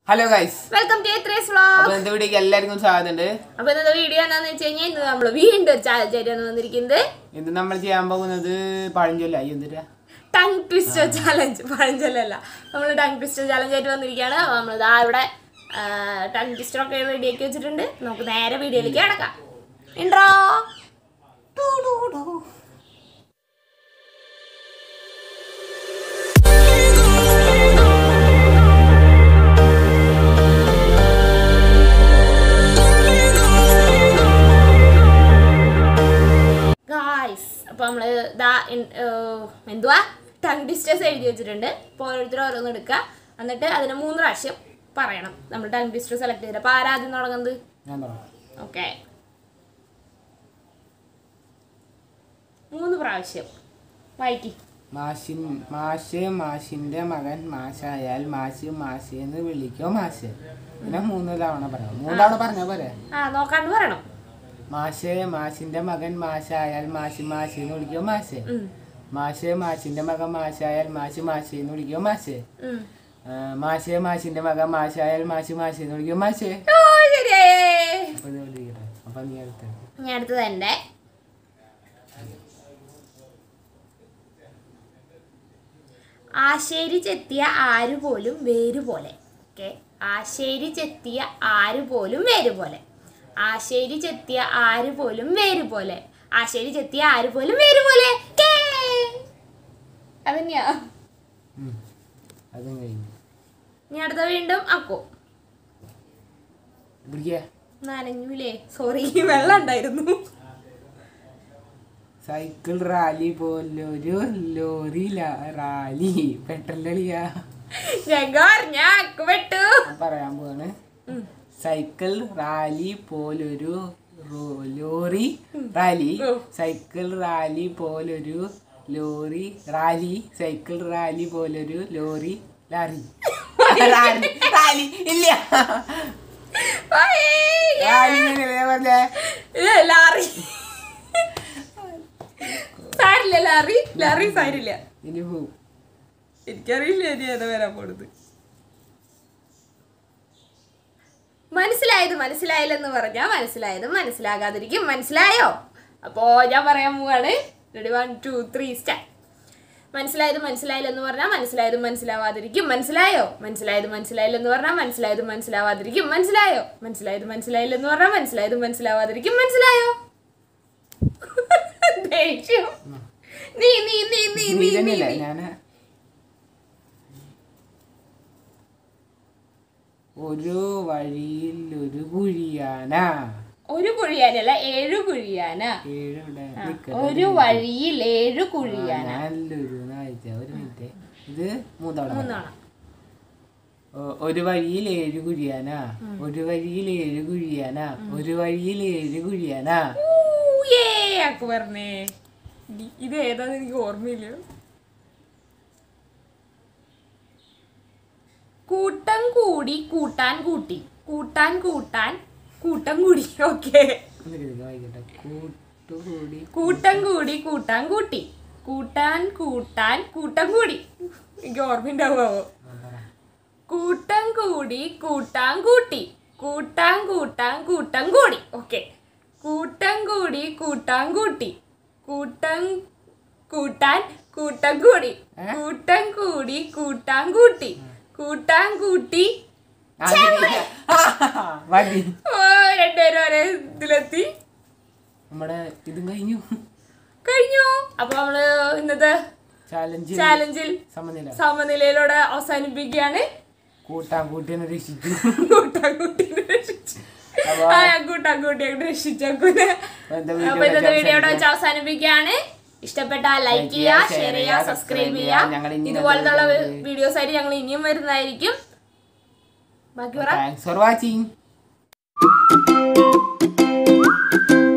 Hello guys welcome to ത്രേസ് അപ്പൊ vlog ഇന്നത്തെ വീഡിയോക്ക് എല്ലാവർക്കും സ്വാഗതമുണ്ട് അപ്പൊ ഇന്നത്തെ വീഡിയോ എന്താന്ന് വെച്ച് കഴിഞ്ഞാൽ ഇന്ന് നമ്മൾ വീണ്ടും ഒരു ചാലഞ്ച് ആയിട്ടാണ് വന്നിരിക്കുന്നത് ഇത് നമ്മൾ ചെയ്യാൻ പോകുന്നത് പഴഞ്ചൊല്ല അയ്യോ എന്തിട്ടാ ടങ് ട്വിസ്റ്റർ ചാലഞ്ച് പഴഞ്ചൊല്ലല്ല നമ്മൾ ടങ് ട്വിസ്റ്റർ ചാലഞ്ച് ആയിട്ട് വന്നിരിക്കുകയാണ് അപ്പൊ നമ്മൾ ഇതാ ഇവിടെ ടങ് ട്വിസ്റ്റർ ഒക്കെ റെഡിയാക്കി വെച്ചിട്ടുണ്ട് നമുക്ക് നേരെ വീഡിയോയിലേക്ക് കിടക്കാം ഇൻട്രോ ഗായ്സ് അപ്പോൾ നമ്മൾ ഇതാ ഇൻ- ഏർ, എന്തുവാ ടങ് ഡിസ്റ്റേഴ്സ് എഴുതി വെച്ചിട്ടുണ്ട് അപ്പോൾ ഓരോരുത്തരും ഓരോന്ന് എടുക്കുക എന്നിട്ട് അതിന് മൂന്ന് പ്രാവശ്യം പറയണം നമ്മൾ ടങ് ഡിസ്റ്റർ സെലക്ട് ചെയ്തിട്ട് അപ്പോൾ ആരാദ്യം തുടങ്ങുന്നത് ഞാൻ തുടങ്ങാം ഓക്കെ മൂന്ന് പ്രാവശ്യം വായിക്കി മാഷിൻ മാഷ് മാഷിന്റെ മകൻ മാഷായാൽ മാഷ് മാഷെന്ന് വിളിക്കോ മാഷ് പിന്നെ മൂന്ന് തവണ പറയാം മൂന്ന് തവണ പറഞ്ഞ പോലെ ആ നോക്കാണ്ട് പറയണം മാഷ് മാഷിന്റെ മകൻ മാഷായാൽ മാഷ് മാഷെന്ന് വിളിക്കോ മാഷ് ഉം, മാഷ് മാഷിന്റെ മകൻ മാഷായാൽ മാഷ് മാഷെന്ന് വിളിക്കോ മാഷ് ഉം. ആ, മാഷ് മാഷിന്റെ മകൻ മാഷായാൽ മാഷ് മാഷെന്ന് വിളിക്കോ മാഷ് ഓ ശരിയായേ അപ്പൊ ഇത് വിളിക്കട്ടെ അപ്പൊ നീ അടുത്ത ഞാൻ അടുത്തത് എൻ്റെ ആശേരി ചെത്തിയ ആര് പോലും വേര് പോലെ ഓക്കെ ആശേരി ചെത്തിയ ആര് പോലും വേര് പോലെ ആശേരി ചെത്തിയ ആര് പോലും വേര് പോലെ ആശേരി ചെത്തിയ ആര് പോലും വേര് പോലെ കേ. അതന്നെയാ ഉം. അതും കഴിഞ്ഞു ഇനി അടുത്ത വീണ്ടും അക്കോ പിടിക്കേ നനഞ്ഞൂലേ സോറി വെള്ളം ഉണ്ടായിരുന്നു സൈക്കിൾ റാലി പോലൊരു ലോറി ല- റാലി പെട്ടെന്നളിയാ ഞങ്ങൾ ഞാൻ അക്കു പെട്ടു ഞാൻ പറയാൻ പോവാണ് സൈക്കിൾ റാലി പോലൊരു റോ- ലോറി റാലി ഉം. സൈക്കിൾ റാലി പോലൊരു ലോറി റാലി സൈക്കിൾ റാലി പോലൊരു ലോറി ലാറി റാലി റാലി ഇല്ല റാലി ഇങ്ങനെയല്ലേ പറഞ്ഞേ ഏ, ലാറി സാരില്ല ലാറി ലാറി സാരില്ല ഇനി പോവും എനിക്കറിയില്ല ഇനി ഏതാ വരാൻ പോണത് മനസ്സിലായത് മനസ്സിലായില്ലെന്ന് പറഞ്ഞാൽ മനസ്സിലായത് മനസ്സിലാകാതിരിക്കും മനസ്സിലായോ അപ്പോ ഞാൻ പറയാൻ പോവാണ് ready one two three start മനസ്സിലായത് മനസ്സിലായില്ലെന്ന് പറഞ്ഞാൽ മനസ്സിലായത് മനസ്സിലാവാതിരിക്കും മനസ്സിലായോ മനസ്സിലായത് മനസ്സിലായില്ലെന്ന് പറഞ്ഞാൽ മനസ്സിലായത് മനസ്സിലാവാതിരിക്കും മനസ്സിലായോ മനസ്സിലായത് മനസ്സിലായില്ലെന്ന് പറഞ്ഞാൽ മനസ്സിലായത് മനസ്സിലാവാതിരിക്കും മനസ്സിലായോ ദേഷ്യം നീ നീ നീ നീ നീ നീ നീ തന്നെയല്ലേ നീ. ഞാന് ഒരു വഴിയിൽ ഒരു കുഴിയാന ഒരു കുഴിയാനല്ല ഏഴു കുഴിയാന ഏഴുടെ ആ, നിക്കട്ടെ. ഒരു വഴിയിൽ ഏഴു കുഴിയാന നല്ലൊരു നാഴ്ച ഒരു മിനിറ്റ് ഇത് മൂന്നോളം മൂന്നാണ് ഒരു വഴിയിൽ ഏഴ് കുഴിയാന ഒരു വഴിയിൽ ഏഴ് കുഴിയാന ഒരു വഴിയിൽ ഏഴ് കുഴിയാന ഊയേ ആക്ക് പറഞ്ഞേ ഇ- ഇത് ഏതാന്ന് എനിക്ക് ഓർമ്മയില്ല കൂട്ടം കൂടി കൂട്ടാൻ കൂട്ടി കൂട്ടാൻ കൂട്ടാൻ കൂട്ടം കൂടി ഓക്കെ ഒന്ന് കേൾക്കാം, വായിക്കട്ടെ കൂട്ടുകൂടി കൂട്ടം കൂടി കൂട്ടാൻ കൂട്ടി കൂട്ടാൻ കൂട്ടാൻ കൂട്ടം കൂടി എനിക്ക് ഓർമ്മയുണ്ടാവോ ആ, പറ. കൂട്ടം കൂടി കൂട്ടാൻ കൂട്ടി കൂട്ടാൻ കൂട്ടാൻ കൂട്ടം കൂടി ഓക്കെ കൂട്ടം കൂടി കൂട്ടാൻ കൂട്ടി കൂട്ടം കൂട്ടാൻ കൂട്ടം കൂടി ഏ? കൂട്ടം കൂടി കൂട്ടാൻ കൂട്ടി കൂട്ടാൻ കൂട്ടി ആ, ശരിയാ. മതി ഓ രണ്ടുപേരും ഒരേ ഇതിലെത്തി നമ്മുടെ ഇതും കഴിഞ്ഞു കഴിഞ്ഞു അപ്പൊ നമ്മള് ഇന്നത്തെ ചാലഞ്ച് ചാലഞ്ചിൽ സമനില സമനിലയിലൂടെ അവസാനിപ്പിക്കുകയാണ് കൂട്ടാൻകൂട്ടിനെ രക്ഷിച്ചു കൂട്ടാൻകുട്ടീനെ രക്ഷിച്ചു അപ്പൊ- ആ കൂട്ടാൻകുട്ടിയെ രക്ഷിച്ചേക്കൂനെ എന്താ അപ്പൊ ഇന്നത്തെ വീഡിയോ ഇവിടെ വെച്ച് അവസാനിപ്പിക്കുകയാണ് ഇഷ്ടപ്പെട്ടാൽ ലൈക്ക് ചെയ്യുക ഷെയർ ചെയ്യുക സബ്സ്ക്രൈബ് ഞങ്ങൾ ചെയ്യുക ഇനി ഇതുപോലത്തെ ഇങ്ങനത്തെ വീഡിയോസ് ആയിട്ട് ഞങ്ങൾ ഇനിയും വരുന്നതായിരിക്കും ബാക്കി പറ താങ്ക്സ് ഫോർ വാച്ചിങ്